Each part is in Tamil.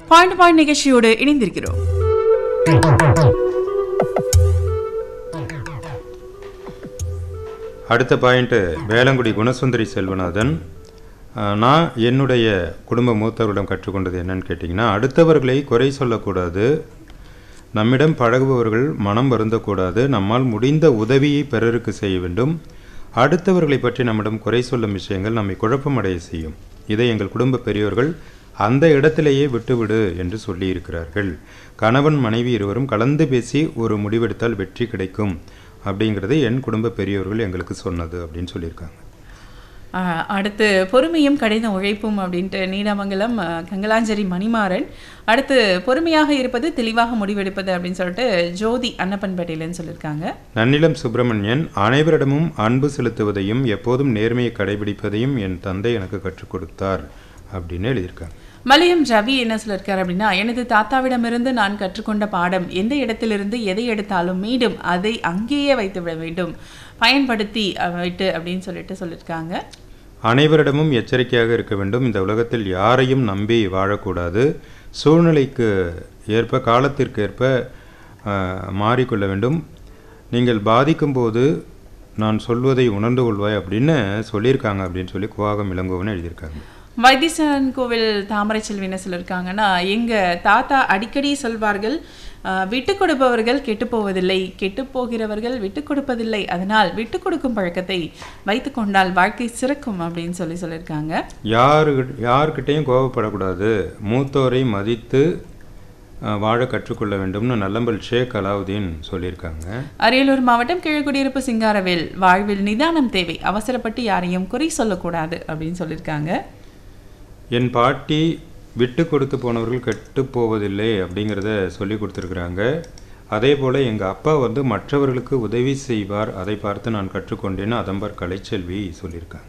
பாயிண்ட் பாயிண்ட் நிகழ்ச்சியோடு இணைந்திருக்கிறோம் அடுத்த பாயிண்ட்டு வேலங்குடி குணசுந்தரி செல்வநாதன் அஹ், நான் என்னுடைய குடும்ப மூத்தவரிடம் கற்றுக்கொண்டது என்னன்னு கேட்டிங்கன்னா அடுத்தவர்களை குறை சொல்லக்கூடாது நம்மிடம் பழகுபவர்கள் மனம் வருந்தக்கூடாது நம்மால் முடிந்த உதவியை பிறருக்கு செய்ய வேண்டும் அடுத்தவர்களை பற்றி நம்மிடம் குறை சொல்லும் விஷயங்கள் நம்மை குழப்பமடைய செய்யும் இதை எங்கள் குடும்ப பெரியோர்கள் அந்த இடத்திலேயே விட்டுவிடு என்று சொல்லியிருக்கிறார்கள் கணவன் மனைவி இருவரும் கலந்து பேசி ஒரு முடிவெடுத்தால் வெற்றி கிடைக்கும் அப்படிங்கிறது என் குடும்ப பெரியோர்கள் எங்களுக்கு சொன்னது அப்படின்னு சொல்லியிருக்காங்க ஆஹ் அடுத்து பொறுமையும் கடின உழைப்பும் அப்படின்ட்டு நீடாமங்கலம் ஆஹ் கங்கலாஞ்சேரி மணிமாறன் அடுத்து பொறுமையாக இருப்பது தெளிவாக முடிவெடுப்பது அப்படின்னு சொல்லிட்டு ஜோதி அன்னப்பன்பேட்டையிலன்னு சொல்லியிருக்காங்க நன்னிலம் சுப்பிரமணியன் அனைவரிடமும் அன்பு செலுத்துவதையும் எப்போதும் நேர்மையை கடைபிடிப்பதையும் என் தந்தை எனக்கு கற்றுக் கொடுத்தார் அப்படின்னு எழுதியிருக்காங்க மலையம் ரவி என்ன சொல்லியிருக்காரு அப்படின்னா எனது தாத்தாவிடமிருந்து நான் கற்றுக்கொண்ட பாடம் எந்த இடத்திலிருந்து எதை எடுத்தாலும் மீண்டும் அதை அங்கேயே வைத்து விட வேண்டும் பயன்படுத்தி அஹ், விட்டு அப்படின்னு சொல்லிட்டு சொல்லியிருக்காங்க அனைவரிடமும் எச்சரிக்கையாக இருக்க வேண்டும் இந்த உலகத்தில் யாரையும் நம்பி வாழக்கூடாது சூழ்நிலைக்கு ஏற்ப காலத்திற்கு ஏற்ப ஆஹ், மாறிக்கொள்ள வேண்டும் நீங்கள் பாதிக்கும்போது நான் சொல்வதை உணர்ந்து கொள்வாய் அப்படின்னு சொல்லியிருக்காங்க அப்படின்னு சொல்லி குவாகம் இளங்கோவன் எழுதியிருக்காங்க வைத்தீஸ்வரன் கோவில் தாமரை செல்வி என்ன சொல்லியிருக்காங்கன்னா எங்க தாத்தா அடிக்கடி சொல்வார்கள் அஹ், விட்டு கொடுப்பவர்கள் கெட்டு போவதில்லை கெட்டு போகிறவர்கள் விட்டு கொடுப்பதில்லை அதனால் விட்டு கொடுக்கும் பழக்கத்தை வைத்து கொண்டால் வாழ்க்கை சிறக்கும் அப்படின்னு சொல்லி சொல்லியிருக்காங்க யாரு யார்கிட்டையும் கோபப்படக்கூடாது மூத்தோரை மதித்து ஆஹ், வாழ கற்றுக்கொள்ள வேண்டும்னு நல்லம்பல் ஷேக் அலாவுதீன் சொல்லியிருக்காங்க அரியலூர் மாவட்டம் கீழ்குடியிருப்பு சிங்காரவேல் வாழ்வில் நிதானம் தேவை அவசரப்பட்டு யாரையும் குறை சொல்லக்கூடாது அப்படின்னு சொல்லியிருக்காங்க என் பாட்டி விட்டு கொடுத்து போனவர்கள் கெட்டு போவதில்லை அப்படிங்கிறத சொல்லி கொடுத்துருக்குறாங்க அதே போல் எங்கள் அப்பா வந்து மற்றவர்களுக்கு உதவி செய்வார் அதை பார்த்து நான் கற்றுக்கொண்டேன்னு அதம்பர் கலைச்செல்வி சொல்லியிருக்காங்க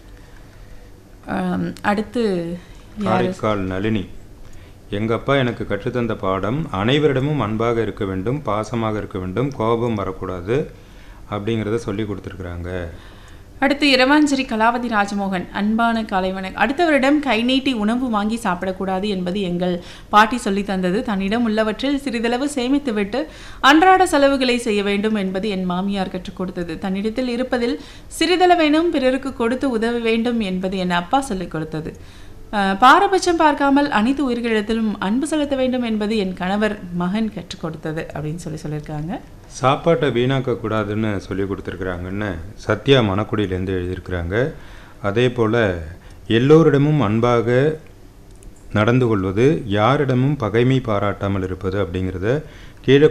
அம், அடுத்து காரைக்கால் நளினி எங்கள் அப்பா எனக்கு கற்றுத்தந்த பாடம் அனைவரிடமும் அன்பாக இருக்க வேண்டும் பாசமாக இருக்க வேண்டும் கோபம் வரக்கூடாது அப்படிங்கிறத சொல்லி கொடுத்துருக்குறாங்க அடுத்து இரவாஞ்சேரி கலாவதி ராஜமோகன் அன்பான காலை வணக்கம் அடுத்தவரிடம் கை நீட்டி உணவு வாங்கி சாப்பிடக்கூடாது என்பது எங்கள் பாட்டி சொல்லி தந்தது தன்னிடம் உள்ளவற்றில் சிறிதளவு சேமித்துவிட்டு அன்றாட செலவுகளை செய்ய வேண்டும் என்பது என் மாமியார் கற்றுக் கொடுத்தது தன்னிடத்தில் இருப்பதில் சிறிதளவேனும் பிறருக்கு கொடுத்து உதவ வேண்டும் என்பது என் அப்பா சொல்லிக் கொடுத்தது அஹ், பாரபட்சம் பார்க்காமல் அனைத்து உயிர்களிடத்திலும் அன்பு செலுத்த வேண்டும் என்பது என் கணவர் மகன் கற்றுக் கொடுத்தது அப்படின்னு சொல்லி சொல்லியிருக்காங்க சாப்பாட்டை வீணாக்க கூடாதுன்னு சொல்லி கொடுத்துருக்குறாங்கன்னு சத்யா மணக்குடியிலேருந்து எழுதியிருக்கிறாங்க அதே போல் எல்லோரிடமும் அன்பாக நடந்து கொள்வது யாரிடமும் பகைமை பாராட்டாமல் இருப்பது அப்படிங்கிறத கீழே